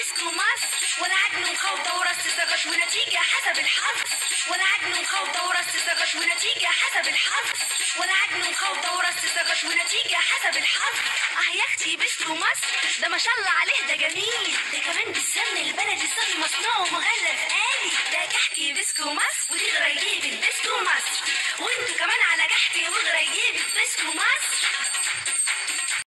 بسكو مصر ولا عجن وخوطة ورص زغط ونتيجة حسب الحظ ولا عجن وخوطة ورص زغط ونتيجة حسب الحظ ولا عجن وخوطة ورص زغط ونتيجة حسب الحظ اه يا اختي بسكو مصر ده ما شاء الله عليه ده جميل ده كمان بالسمن البلدي صافي مصنوع ومغلف آلي ده كحكي بسكو مصر ودي غريبة بسكو مصر وانتوا كمان على كحكي وغريبة بسكو مصر